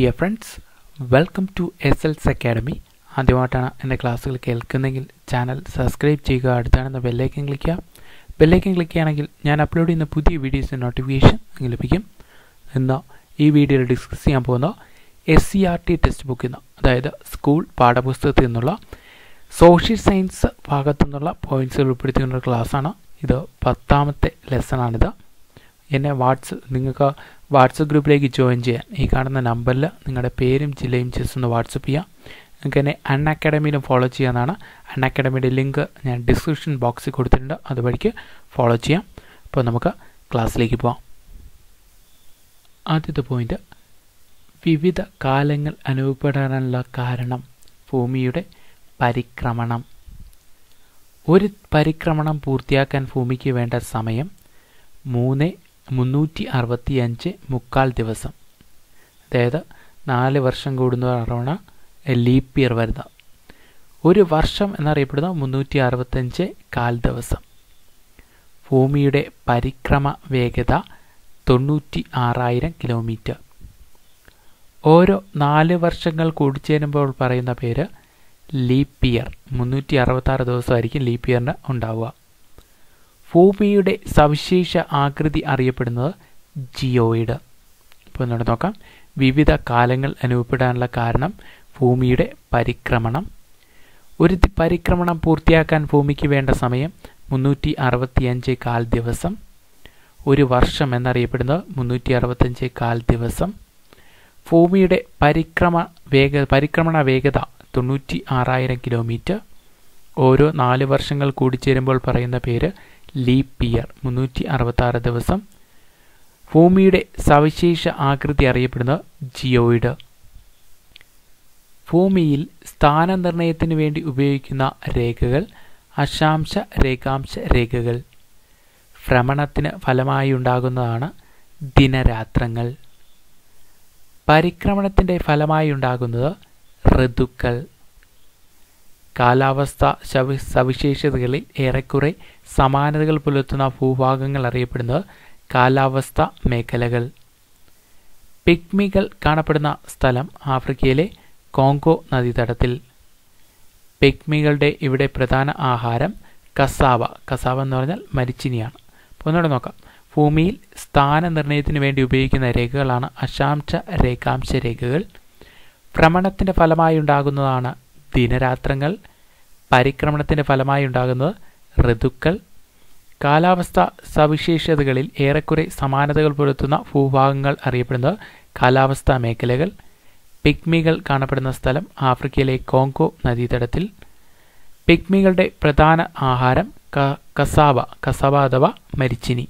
dear friends welcome to S എൽസ് academy ആദ്യമായിട്ടാണ് എൻ്റെ ക്ലാസ്സുകൾ കേൾക്കുന്നെങ്കിൽ ചാനൽ സബ്സ്ക്രൈബ് ചെയ്യുക അടുത്താണെന്ന ബെല്ലൈക്കൻ ക്ലിക്ക് ചെയ്യുക ബെല്ലൈക്കൻ ക്ലിക്ക് ചെയ്യുകയാണെങ്കിൽ ഞാൻ അപ്ലോഡ് ചെയ്യുന്ന പുതിയ വീഡിയോസിൻ്റെ നോട്ടിഫിക്കേഷൻ നിങ്ങൾക്ക് ലഭിക്കും ഇന്ന് ഈ വീഡിയോയിൽ ഡിസ്കസ് ചെയ്യാൻ പോകുന്ന S C R T text ബുക്കിൽ നിന്ന് അതായത് സ്കൂൾ പാഠപുസ്തകത്തിൽ നിന്നുള്ള സോഷ്യൽ സയൻസ് ഭാഗത്തു നിന്നുള്ള പോയിൻറ്റ്സുകൾ ഉൾപ്പെടുത്തിയുള്ള ക്ലാസ്സാണ് ഇത് പത്താമത്തെ ലെസണാണിത് എന്നെ വാട്സ് നിങ്ങൾക്ക് വാട്സപ്പ് ഗ്രൂപ്പിലേക്ക് ജോയിൻ ചെയ്യാൻ ഈ കാണുന്ന നമ്പറിൽ നിങ്ങളുടെ പേരും ജില്ലയും ജസ്റ്റ് ഒന്ന് വാട്സപ്പ് ചെയ്യാം നിങ്ങൾക്ക് എന്നെ അൺ അക്കാഡമിയിലും ഫോളോ ചെയ്യാവുന്നതാണ് അൺ അക്കാഡമിയുടെ ലിങ്ക് ഞാൻ ഡിസ്ക്രിപ്ഷൻ ബോക്സിൽ കൊടുത്തിട്ടുണ്ട് അതുവഴിക്ക് ഫോളോ ചെയ്യാം അപ്പോൾ നമുക്ക് ക്ലാസ്സിലേക്ക് പോവാം ആദ്യത്തെ പോയിന്റ് വിവിധ കാലങ്ങൾ അനുഭവപ്പെടാനുള്ള കാരണം ഭൂമിയുടെ പരിക്രമണം ഒരു പരിക്രമണം പൂർത്തിയാക്കാൻ ഭൂമിക്ക് വേണ്ട സമയം മൂന്ന് മുന്നൂറ്റി അറുപത്തി അഞ്ച് മുക്കാൽ ദിവസം അതായത് നാല് വർഷം കൂടുന്നതാണ് ലീപ്പ് ഇയർ വരുന്നത് ഒരു വർഷം എന്നറിയപ്പെടുന്ന മുന്നൂറ്റി അറുപത്തഞ്ച് കാൽ ദിവസം ഭൂമിയുടെ പരിക്രമ വേഗത തൊണ്ണൂറ്റി ആറായിരം കിലോമീറ്റർ ഓരോ നാല് വർഷങ്ങൾ കൂടിച്ചേരുമ്പോൾ പറയുന്ന പേര് ലീപ്പ് ഇയർ മുന്നൂറ്റി അറുപത്താറ് ദിവസമായിരിക്കും ലീപ്പ് ഇയറിന് ഉണ്ടാവുക ഭൂമിയുടെ സവിശേഷ ആകൃതി അറിയപ്പെടുന്നത് ജിയോയിഡ് ഇപ്പോൾ ഒന്നുകൂടെ നോക്കാം വിവിധ കാലങ്ങൾ അനുഭവപ്പെടാനുള്ള കാരണം ഭൂമിയുടെ പരിക്രമണം ഒരു പരിക്രമണം പൂർത്തിയാക്കാൻ ഭൂമിക്ക് വേണ്ട സമയം മുന്നൂറ്റി അറുപത്തിയഞ്ച് കാൽ ദിവസം ഒരു വർഷം എന്നറിയപ്പെടുന്നത് മുന്നൂറ്റി അറുപത്തഞ്ച് കാൽ ദിവസം ഭൂമിയുടെ പരിക്രമ വേഗ പരിക്രമണ വേഗത തൊണ്ണൂറ്റി ആറായിരം കിലോമീറ്റർ ഓരോ നാല് വർഷങ്ങൾ കൂടിച്ചേരുമ്പോൾ പറയുന്ന പേര് ലീപ്പ് ഇയർ മുന്നൂറ്റി അറുപത്താറ് ദിവസം ഭൂമിയുടെ സവിശേഷ ആകൃതി അറിയപ്പെടുന്നത് ജിയോയിഡ് ഭൂമിയിൽ സ്ഥാനനിർണയത്തിന് വേണ്ടി ഉപയോഗിക്കുന്ന രേഖകൾ അശാംശ രേഖാംശ രേഖകൾ ഭ്രമണത്തിന് ഫലമായി ഉണ്ടാകുന്നതാണ് ദിനരാത്രങ്ങൾ പരിക്രമണത്തിൻ്റെ ഫലമായി ഉണ്ടാകുന്നത് ഋതുക്കൾ കാലാവസ്ഥ സവിശേഷതകളിൽ ഏറെക്കുറെ സമാനതകൾ പുലർത്തുന്ന ഭൂഭാഗങ്ങൾ അറിയപ്പെടുന്നത് കാലാവസ്ഥ മേഖലകൾ പിഗ്മികൾ കാണപ്പെടുന്ന സ്ഥലം ആഫ്രിക്കയിലെ കോങ്കോ നദീതടത്തിൽ പിഗ്മികളുടെ ഇവിടെ പ്രധാന ആഹാരം കസാവ കസാവ എന്ന് പറഞ്ഞാൽ മരിച്ചിനിയാണ് അപ്പോൾ ഒന്നുകൂടെ നോക്കാം ഭൂമിയിൽ സ്ഥാനനിർണയത്തിന് വേണ്ടി ഉപയോഗിക്കുന്ന രേഖകളാണ് അശാംശ രേഖാംശ രേഖകൾ ഭ്രമണത്തിൻ്റെ ഫലമായി ഉണ്ടാകുന്നതാണ് ദിനരാത്രങ്ങൾ പരിക്രമണത്തിൻ്റെ ഫലമായി ഉണ്ടാകുന്നത് ഋതുക്കൾ കാലാവസ്ഥ സവിശേഷതകളിൽ ഏറെക്കുറെ സമാനതകൾ പുലർത്തുന്ന ഭൂഭാഗങ്ങൾ അറിയപ്പെടുന്നത് കാലാവസ്ഥാ മേഖലകൾ പിഗ്മികൾ കാണപ്പെടുന്ന സ്ഥലം ആഫ്രിക്കയിലെ കോങ്കോ നദീതടത്തിൽ പിഗ്മികളുടെ പ്രധാന ആഹാരം കസാവ കസാവ അഥവാ മരിച്ചിനി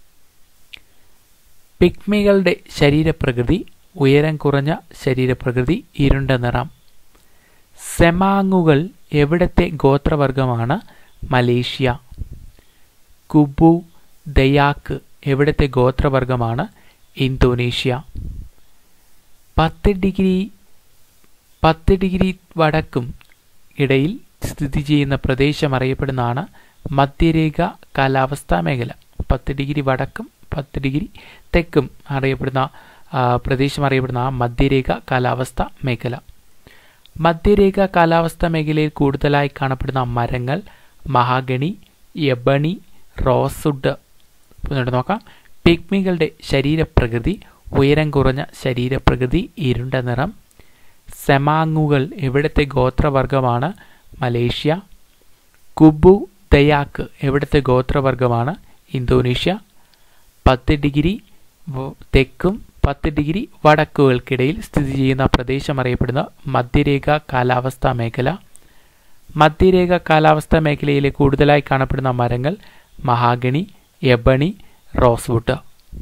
പിഗ്മികളുടെ ശരീരപ്രകൃതി ഉയരം കുറഞ്ഞ ശരീരപ്രകൃതി ഇരുണ്ട നിറം സെമാങ്ങുകൾ എവിടത്തെ ഗോത്രവർഗമാണ് മലേഷ്യ കുബു ദയാക്ക് എവിടത്തെ ഗോത്രവർഗമാണ് ഇന്തോനേഷ്യ പത്ത് ഡിഗ്രി പത്ത് ഡിഗ്രി വടക്കും ഇടയിൽ സ്ഥിതി ചെയ്യുന്ന പ്രദേശം അറിയപ്പെടുന്നതാണ് മധ്യരേഖ കാലാവസ്ഥാ മേഖല പത്ത് ഡിഗ്രി വടക്കും പത്ത് ഡിഗ്രി തെക്കും അറിയപ്പെടുന്ന പ്രദേശം അറിയപ്പെടുന്ന ആ മധ്യരേഖ കാലാവസ്ഥ മേഖല മധ്യരേഖ കാലാവസ്ഥ മേഖലയിൽ കൂടുതലായി കാണപ്പെടുന്ന മരങ്ങൾ മഹാഗണി എബണി റോസുഡ് എന്നിട്ട് നോക്കാം പിഗ്മികളുടെ ശരീരപ്രകൃതി ഉയരം കുറഞ്ഞ ശരീരപ്രകൃതി ഇരുണ്ട നിറം സെമാങ്ങുകൾ എവിടത്തെ ഗോത്രവർഗമാണ് മലേഷ്യ കുബു ദയാക്ക് എവിടത്തെ ഗോത്രവർഗമാണ് ഇന്തോനേഷ്യ പത്ത് ഡിഗ്രി തെക്കും പത്ത് ഡിഗ്രി വടക്കുകൾക്കിടയിൽ സ്ഥിതി ചെയ്യുന്ന പ്രദേശം അറിയപ്പെടുന്ന മധ്യരേഖ കാലാവസ്ഥാ മേഖല മധ്യരേഖ കാലാവസ്ഥാ മേഖലയിലെ കൂടുതലായി കാണപ്പെടുന്ന മരങ്ങൾ മഹാഗണി എബണി റോസ്വുഡ്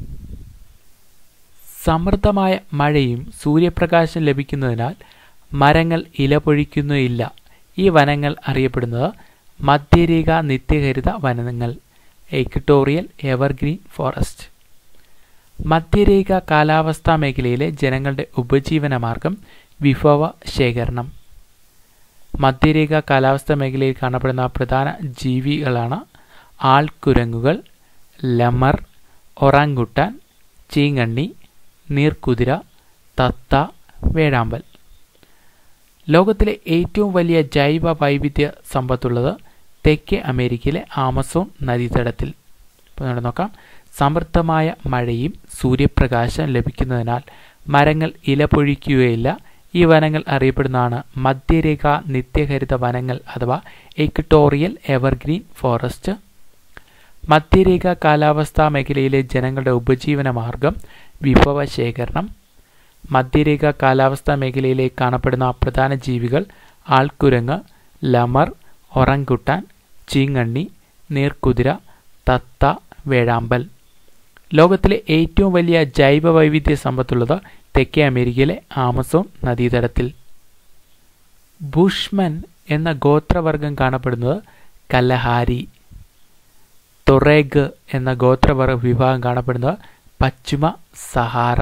സമൃദ്ധമായ മഴയും സൂര്യപ്രകാശം ലഭിക്കുന്നതിനാൽ മരങ്ങൾ ഇലപൊഴിക്കുന്നില്ല ഈ വനങ്ങൾ അറിയപ്പെടുന്നത് മധ്യരേഖ നിത്യഹരിത വനങ്ങൾ എക്വട്ടോറിയൽ എവർഗ്രീൻ ഫോറസ്റ്റ് മധ്യരേഖ കാലാവസ്ഥാ മേഖലയിലെ ജനങ്ങളുടെ ഉപജീവന മാർഗം വിഭവ ശേഖരണം മധ്യരേഖ കാലാവസ്ഥാ മേഖലയിൽ കാണപ്പെടുന്ന പ്രധാന ജീവികളാണ് ആൾക്കുരങ്ങുകൾ ലമർ ഒറാങ്കുട്ടാൻ ചീങ്കണ്ണി നീർക്കുതിര തത്ത വേഴാമ്പൽ ലോകത്തിലെ ഏറ്റവും വലിയ ജൈവ വൈവിധ്യ സമ്പത്തുള്ളത് തെക്കേ അമേരിക്കയിലെ ആമസോൺ നദീതടത്തിൽ ഇപ്പോൾ നമുക്ക് നോക്കാം സമൃദ്ധമായ മഴയും സൂര്യപ്രകാശം ലഭിക്കുന്നതിനാൽ മരങ്ങൾ ഇല പൊഴിക്കുകയില്ല ഈ വനങ്ങൾ അറിയപ്പെടുന്നതാണ് മധ്യരേഖ നിത്യഹരിത വനങ്ങൾ അഥവാ എക്വട്ടോറിയൽ എവർഗ്രീൻ ഫോറസ്റ്റ് മധ്യരേഖ കാലാവസ്ഥാ മേഖലയിലെ ജനങ്ങളുടെ ഉപജീവന മാർഗം വിഭവ ശേഖരണം മധ്യരേഖ കാലാവസ്ഥാ മേഖലയിലെ കാണപ്പെടുന്ന പ്രധാന ജീവികൾ ആൾക്കുരങ്ങ് ലമർ ഒറങ്കുട്ടാൻ ചീങ്ങണ്ണി നീർക്കുതിര തത്ത വേഴാമ്പൽ ലോകത്തിലെ ഏറ്റവും വലിയ ജൈവ വൈവിധ്യ സമ്പത്തുള്ളത് തെക്കേ അമേരിക്കയിലെ ആമസോൺ നദീതടത്തിൽ ബുഷ്മൻ എന്ന ഗോത്രവർഗം കാണപ്പെടുന്നത് കലഹാരി തൊറേഗ് എന്ന ഗോത്രവർഗ വിഭാഗം കാണപ്പെടുന്നത് പശ്ചിമ സഹാറ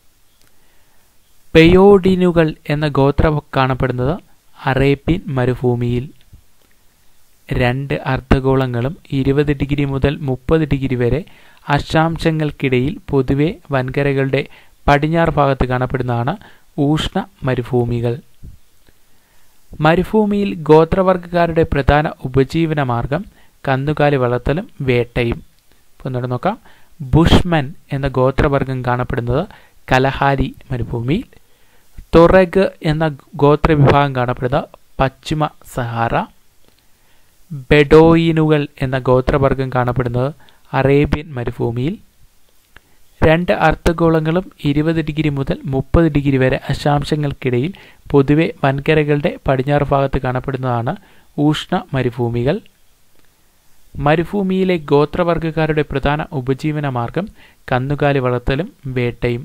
പെയോഡിനുകൾ എന്ന ഗോത്ര കാണപ്പെടുന്നത് അറേബ്യൻ മരുഭൂമിയിൽ രണ്ട് അർദ്ധഗോളങ്ങളും ഇരുപത് ഡിഗ്രി മുതൽ മുപ്പത് ഡിഗ്രി വരെ അക്ഷാംശങ്ങൾക്കിടയിൽ പൊതുവെ വൻകരകളുടെ പടിഞ്ഞാറ് ഭാഗത്ത് കാണപ്പെടുന്നതാണ് ഊഷ്ണ മരുഭൂമികൾ മരുഭൂമിയിൽ ഗോത്രവർഗക്കാരുടെ പ്രധാന ഉപജീവന മാർഗം കന്നുകാലി വളർത്തലും വേട്ടയും ഒന്നുകൂടെ നോക്കാം ബുഷ്മൻ എന്ന ഗോത്രവർഗം കാണപ്പെടുന്നത് കലഹാരി മരുഭൂമിയിൽ തൊറഗ് എന്ന ഗോത്രവിഭാഗം കാണപ്പെടുന്നത് പശ്ചിമ സഹാറ ബെഡോയിനുകൾ എന്ന ഗോത്രവർഗം കാണപ്പെടുന്നത് അറേബ്യൻ മരുഭൂമിയിൽ രണ്ട് അർദ്ധഗോളങ്ങളും ഇരുപത് ഡിഗ്രി മുതൽ മുപ്പത് ഡിഗ്രി വരെ അക്ഷാംശങ്ങൾക്കിടയിൽ പൊതുവെ വൻകരകളുടെ പടിഞ്ഞാറ് ഭാഗത്ത് കാണപ്പെടുന്നതാണ് ഊഷ്ണ മരുഭൂമികൾ മരുഭൂമിയിലെ ഗോത്രവർഗക്കാരുടെ പ്രധാന ഉപജീവന മാർഗം കന്നുകാലി വളർത്തലും വേട്ടയും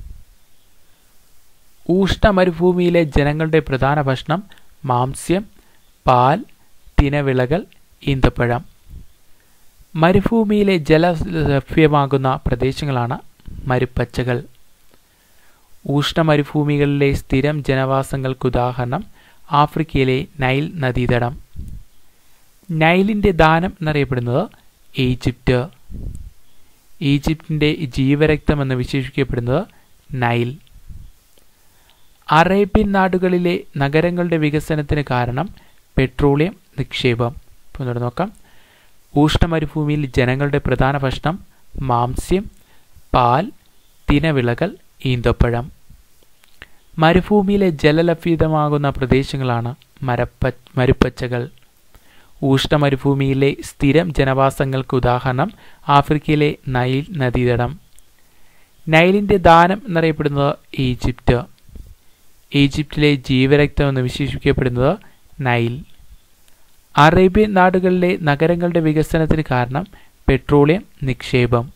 ഊഷ്ണ മരുഭൂമിയിലെ ജനങ്ങളുടെ പ്രധാന ഭക്ഷണം മാംസ്യം പാൽ തിനവിളകൾ ഈന്തപ്പഴം മരുഭൂമിയിലെ ജല ലഭ്യമാകുന്ന പ്രദേശങ്ങളാണ് മരുപ്പച്ചകൾ ഊഷ്ണ മരുഭൂമികളിലെ സ്ഥിരം ജനവാസങ്ങൾക്കുദാഹരണം ആഫ്രിക്കയിലെ നൈൽ നദീതടം നൈലിൻ്റെ ദാനം എന്നറിയപ്പെടുന്നത് ഈജിപ്റ്റ് ഈജിപ്തിൻ്റെ ജീവരക്തം എന്ന് വിശേഷിക്കപ്പെടുന്നത് നൈൽ അറേബ്യൻ നാടുകളിലെ നഗരങ്ങളുടെ വികസനത്തിന് കാരണം പെട്രോളിയം നിക്ഷേപം ഇപ്പോൾ നോക്കാം ഊഷ്ണമരുഭൂമിയിൽ ജനങ്ങളുടെ പ്രധാന ഭക്ഷണം മാംസ്യം പാൽ തിനവിളകൾ ഈന്തപ്പഴം മരുഭൂമിയിലെ ജലലഭ്യതമാകുന്ന പ്രദേശങ്ങളാണ് മരപ്പ മരുപ്പച്ചകൾ ഊഷ്ണമരുഭൂമിയിലെ സ്ഥിരം ജനവാസങ്ങൾക്ക് ഉദാഹരണം ആഫ്രിക്കയിലെ നൈൽ നദീതടം നൈലിൻ്റെ ദാനം എന്നറിയപ്പെടുന്നത് ഈജിപ്റ്റ് ഈജിപ്തിലെ ജീവരക്തം എന്ന് വിശേഷിക്കപ്പെടുന്നത് നൈൽ അറേബ്യൻ നാടുകളിലെ നഗരങ്ങളുടെ വികസനത്തിന് കാരണം പെട്രോളിയം നിക്ഷേപം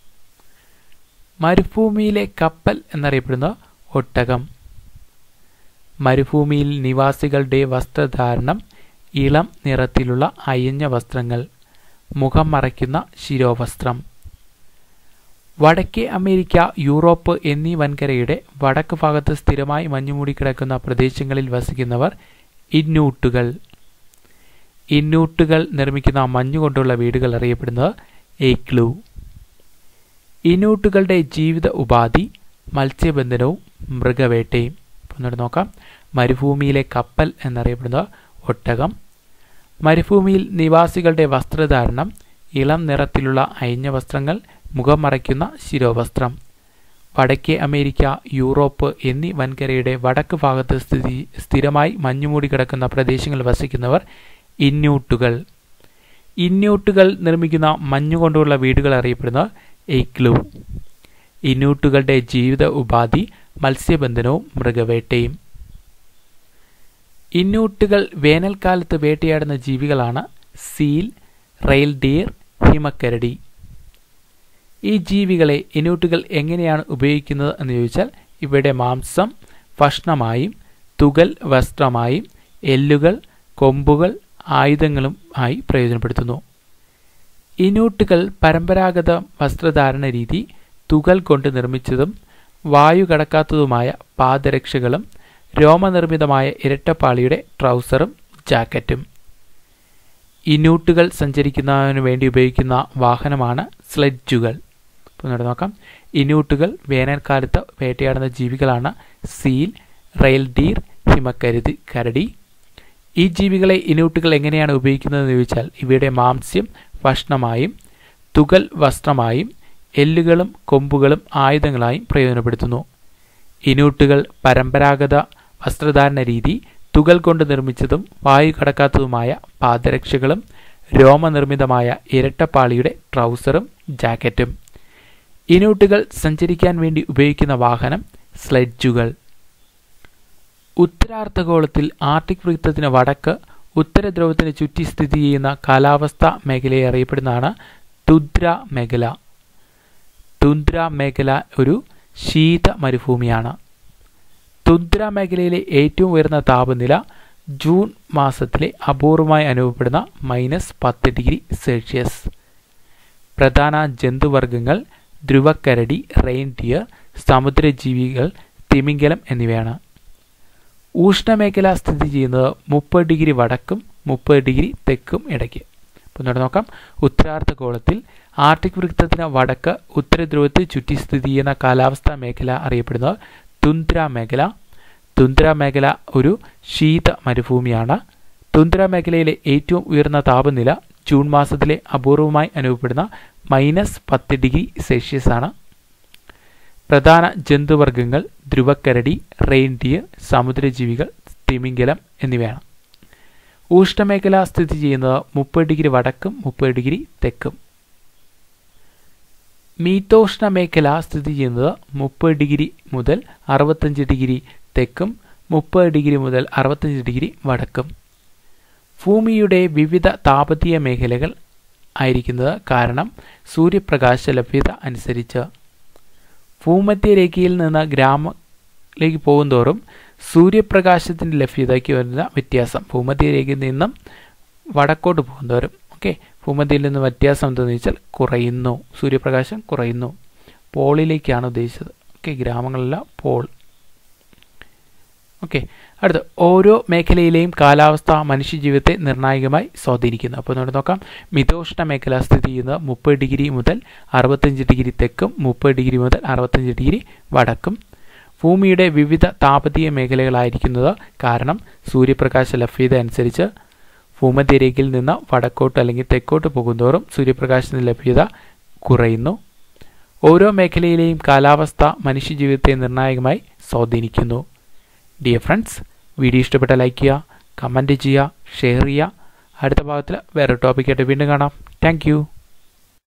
മരുഭൂമിയിലെ കപ്പൽ എന്നറിയപ്പെടുന്ന ഒട്ടകം മരുഭൂമിയിൽ നിവാസികളുടെ വസ്ത്രധാരണം ഇളം നിറത്തിലുള്ള അയഞ്ഞ വസ്ത്രങ്ങൾ മുഖം മറയ്ക്കുന്ന ശിരോവസ്ത്രം വടക്കേ അമേരിക്ക യൂറോപ്പ് എന്നീ വൻകരയുടെ വടക്ക് ഭാഗത്ത് സ്ഥിരമായി മഞ്ഞുമൂടിക്കിടക്കുന്ന പ്രദേശങ്ങളിൽ വസിക്കുന്നവർ ഇന്നൂട്ടുകൾ ഇന്നൂട്ടുകൾ നിർമ്മിക്കുന്ന മഞ്ഞുകൊണ്ടുള്ള വീടുകൾ അറിയപ്പെടുന്നത് ഏക്ലു ഇന്നൂട്ടുകളുടെ ജീവിത ഉപാധി മത്സ്യബന്ധനവും മൃഗവേട്ടയും ഒന്നുകൂടെ നോക്കാം മരുഭൂമിയിലെ കപ്പൽ എന്നറിയപ്പെടുന്നത് ഒട്ടകം മരുഭൂമിയിൽ നിവാസികളുടെ വസ്ത്രധാരണം ഇളം നിറത്തിലുള്ള അയഞ്ഞ വസ്ത്രങ്ങൾ മുഖം മറയ്ക്കുന്ന ശിരോവസ്ത്രം വടക്കേ അമേരിക്ക യൂറോപ്പ് എന്നീ വൻകരയുടെ വടക്ക് ഭാഗത്ത് സ്ഥിതി സ്ഥിരമായി മഞ്ഞുമൂടി കിടക്കുന്ന പ്രദേശങ്ങളിൽ വസിക്കുന്നവർ ഇന്നൂട്ടുകൾ ഇന്നൂട്ടുകൾ നിർമ്മിക്കുന്ന മഞ്ഞുകൊണ്ടുള്ള വീടുകൾ അറിയപ്പെടുന്ന എയ്ക്ലു ഇന്നൂട്ടുകളുടെ ജീവിത ഉപാധി മത്സ്യബന്ധനവും മൃഗവേട്ടയും ഇന്നൂട്ടുകൾ വേനൽക്കാലത്ത് വേട്ടയാടുന്ന ജീവികളാണ് സീൽ റെയിൽ ഡീർ ഹിമക്കരടി ഈ ജീവികളെ ഇനൂട്ടുകൾ എങ്ങനെയാണ് ഉപയോഗിക്കുന്നത് എന്ന് ചോദിച്ചാൽ ഇവയുടെ മാംസം ഭക്ഷണമായും തുകൽ വസ്ത്രമായും എല്ലുകൾ കൊമ്പുകൾ ആയുധങ്ങളും ആയി പ്രയോജനപ്പെടുത്തുന്നു ഇനൂട്ടുകൾ പരമ്പരാഗത വസ്ത്രധാരണ രീതി തുകൽ കൊണ്ട് നിർമ്മിച്ചതും വായു കടക്കാത്തതുമായ പാദരക്ഷകളും രോമനിർമ്മിതമായ ഇരട്ടപ്പാളിയുടെ ട്രൗസറും ജാക്കറ്റും ഇനൂട്ടുകൾ സഞ്ചരിക്കുന്നതിന് വേണ്ടി ഉപയോഗിക്കുന്ന വാഹനമാണ് സ്ലെഡ്ജുകൾ ഒന്നുകൂടെ നോക്കാം ഇനൂട്ടുകൾ വേനൽക്കാലത്ത് വേട്ടയാടുന്ന ജീവികളാണ് സീൽ റെയിൽ ഡീർ ഹിമക്കരുതി കരടി ഈ ജീവികളെ ഇനൂട്ടുകൾ എങ്ങനെയാണ് ഉപയോഗിക്കുന്നതെന്ന് ചോദിച്ചാൽ ഇവയുടെ മാംസ്യം ഭക്ഷണമായും തുകൽ വസ്ത്രമായും എല്ലുകളും കൊമ്പുകളും ആയുധങ്ങളായും പ്രയോജനപ്പെടുത്തുന്നു ഇനൂട്ടുകൾ പരമ്പരാഗത വസ്ത്രധാരണ രീതി തുകൽ കൊണ്ട് നിർമ്മിച്ചതും വായു കടക്കാത്തതുമായ പാദരക്ഷകളും രോമനിർമ്മിതമായ ഇരട്ടപ്പാളിയുടെ ട്രൗസറും ജാക്കറ്റും ഇനൂട്ടുകൾ സഞ്ചരിക്കാൻ വേണ്ടി ഉപയോഗിക്കുന്ന വാഹനം സ്ലെഡ്ജുകൾ ഉത്തരാർദ്ധഗോളത്തിൽ ആർട്ടിക് വൃത്തത്തിന് വടക്ക് ഉത്തരധ്രുവത്തിന് ചുറ്റി സ്ഥിതി ചെയ്യുന്ന കാലാവസ്ഥാ മേഖലയെ അറിയപ്പെടുന്നതാണ് തുദ്ര മേഖല തുന്ദ്ര മേഖല ഒരു ശീത മരുഭൂമിയാണ് തുന്ദ്ര മേഖലയിലെ ഏറ്റവും ഉയർന്ന താപനില ജൂൺ മാസത്തിലെ അപൂർവമായി അനുഭവപ്പെടുന്ന മൈനസ് പത്ത് ഡിഗ്രി സെൽഷ്യസ് പ്രധാന ജന്തുവർഗ്ഗങ്ങൾ ധ്രുവക്കരടി റെയിൻഡിയർ സമുദ്രജീവികൾ തിമിംഗലം എന്നിവയാണ് ഉഷ്ണമേഖല സ്ഥിതി ചെയ്യുന്നത് മുപ്പത് ഡിഗ്രി വടക്കും മുപ്പത് ഡിഗ്രി തെക്കും ഇടയ്ക്ക് അപ്പോൾ ഇവിടെ നോക്കാം ഉത്തരാർദ്ധഗോളത്തിൽ ആർട്ടിക് വൃത്തത്തിന് വടക്ക് ഉത്തരധ്രുവത്തിൽ ചുറ്റി സ്ഥിതി ചെയ്യുന്ന കാലാവസ്ഥാ മേഖല അറിയപ്പെടുന്നത് തുന്ദ്ര മേഖല തുന്ദ്ര മേഖല ഒരു ശീത മരുഭൂമിയാണ് തുന്ദ്ര മേഖലയിലെ ഏറ്റവും ഉയർന്ന താപനില ജൂൺ മാസത്തിലെ അപൂർവമായി അനുഭവപ്പെടുന്ന മൈനസ് പത്ത് ഡിഗ്രി സെൽഷ്യസ് ആണ് പ്രധാന ജന്തുവർഗ്ഗങ്ങൾ ധ്രുവക്കരടി റെയിൻഡിയർ സമുദ്രജീവികൾ തിമിംഗലം എന്നിവയാണ് ഉഷ്ണമേഖല സ്ഥിതി ചെയ്യുന്നത് മുപ്പത് ഡിഗ്രി വടക്കും മുപ്പത് ഡിഗ്രി തെക്കും മീതോഷ്ണ മേഖല സ്ഥിതി ചെയ്യുന്നത് മുപ്പത് ഡിഗ്രി മുതൽ അറുപത്തഞ്ച് ഡിഗ്രി തെക്കും മുപ്പത് ഡിഗ്രി മുതൽ അറുപത്തഞ്ച് ഡിഗ്രി വടക്കും ഭൂമിയുടെ വിവിധ താപതീയ മേഖലകൾ ആയിരിക്കുന്നത് കാരണം സൂര്യപ്രകാശ ലഭ്യത അനുസരിച്ച് ഭൂമധ്യരേഖയിൽ നിന്ന് ഗ്രാമത്തിലേക്ക് പോകുന്തോറും സൂര്യപ്രകാശത്തിൻ്റെ ലഭ്യതയ്ക്ക് വരുന്ന വ്യത്യാസം ഭൂമധ്യരേഖയിൽ നിന്നും വടക്കോട്ട് പോകുന്തോറും ഓക്കെ ഭൂമധ്യയിൽ നിന്ന് വ്യത്യാസം എന്താണെന്ന് വെച്ചാൽ കുറയുന്നു സൂര്യപ്രകാശം കുറയുന്നു പോളിലേക്കാണ് ഉദ്ദേശിച്ചത് ഓക്കെ ഗ്രാമങ്ങളില പോൾ ഓക്കെ അടുത്ത ഓരോ മേഖലയിലെയും കാലാവസ്ഥ മനുഷ്യജീവിതത്തെ നിർണായകമായി സ്വാധീനിക്കുന്നു അപ്പോൾ നമുക്ക് നോക്കാം മിതോഷ്ണ മേഖല സ്ഥിതി ചെയ്യുന്നത് മുപ്പത് ഡിഗ്രി മുതൽ അറുപത്തഞ്ച് ഡിഗ്രി തെക്കും മുപ്പത് ഡിഗ്രി മുതൽ അറുപത്തഞ്ച് ഡിഗ്രി വടക്കും ഭൂമിയുടെ വിവിധ താപതീയ മേഖലകളായിരിക്കുന്നത് കാരണം സൂര്യപ്രകാശ ലഭ്യത അനുസരിച്ച് ഭൂമധ്യരേഖയിൽ നിന്ന് വടക്കോട്ട് അല്ലെങ്കിൽ തെക്കോട്ട് പോകുന്തോറും സൂര്യപ്രകാശത്തിന്റെ ലഭ്യത കുറയുന്നു ഓരോ മേഖലയിലെയും കാലാവസ്ഥ മനുഷ്യജീവിതത്തെ നിർണായകമായി സ്വാധീനിക്കുന്നു ഡിയർ ഫ്രണ്ട്സ് വീഡിയോ ഇഷ്ടപ്പെട്ട ലൈക്ക് ചെയ്യുക കമൻറ്റ് ചെയ്യുക ഷെയർ ചെയ്യുക അടുത്ത ഭാഗത്തിൽ വേറെ ടോപ്പിക്കായിട്ട് വീണ്ടും കാണാം താങ്ക്